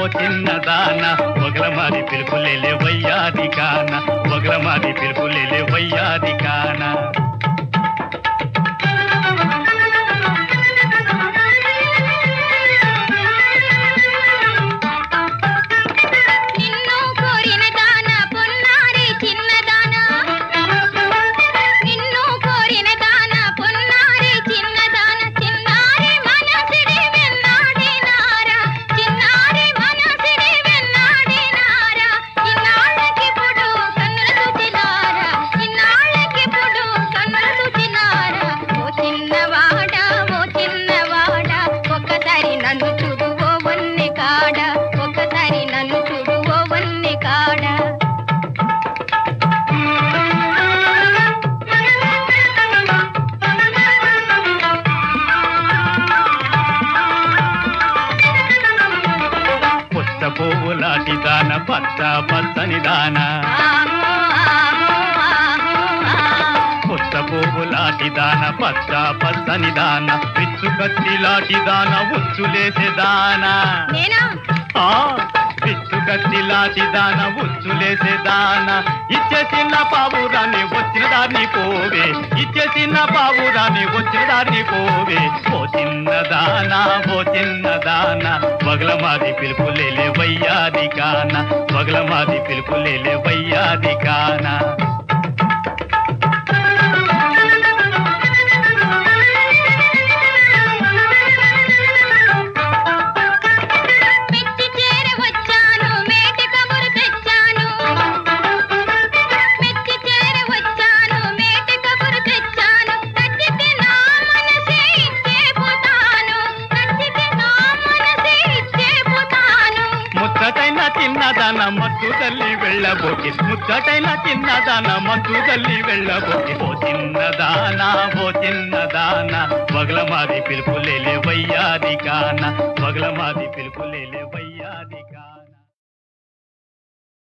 ఓ చిన్నదాన ఒగల మాది పిలుపులేలే వయ్యాది కాన ఒగల మాది పిలుపులేలే వయ్యాది కాన నిన్ను కోరిన దాన పొన్నారి చిన్నదాన నిన్ను కోరిన దాన పొన్నారి చిన్నదాన చిన్నారి మనసిడి వెన్నాడినారా చిన్నారి మనసిడి వెన్నాడినారా ఇన్నాళ్ళకిప్పుడు కన్నుల చూచినారా ఇన్నాళ్ళకిప్పుడు కన్నుల చూచినారా ఓ చిన్నవాడ ఓ చిన్నవాడ ఒక్కసారి నన్ను చూడు ఓ వన్నె కాడ ఒక్కసారి నన్ను చూడు ఓ వన్నె కాడ పుట్ట పువ్వులాటి దాన పచ్చ పచ్చని దాన ఆహో ఆహో ఆహో ఆహో పుట్ట పువ్వులాటి దాన పచ్చ పచ్చని దాన పిచ్చు కత్తిలాటి దాన ఉచ్చులేసే దాన నేనా ఆ పిచ్చు కత్తిలాటి దాన ఉచ్చులేసే దాన ఇచ్చేసిన పావురాన్ని వచ్చిన దాన్ని పోవే ఇచ్చేసిన పావురాన్ని వచ్చిన దాన్ని పోవే ఓ చిన్న దాన ఓ చిన్న దాన వగల మాది పిలుపులేలే వయ్యాది కాన వగల మాది పిలుపులేలే వయ్యాది కానా మెచ్చి చేర వచ్చాను మేటి కబురు తెచ్చాను మెచ్చి చేర వచ్చాను మేటి కబురు తెచ్చాను నచ్చితే నా మనసే ఇచ్చే పోతాను నచ్చితే నా మనసే ఇచ్చే పోతాను ముచ్చటైన చిన్నదాన మత్తు తల్లి వెళ్ళబోకి ముచ్చటైన చిన్నదాన మత్తు తల్లి వెళ్ళబోకి ఓ చిన్నదాన ఓ చిన్నదాన వగల మాది పిలుపులేలే వయ్యాది కాన వగల మాది పిలుపులేలే వయ్యాది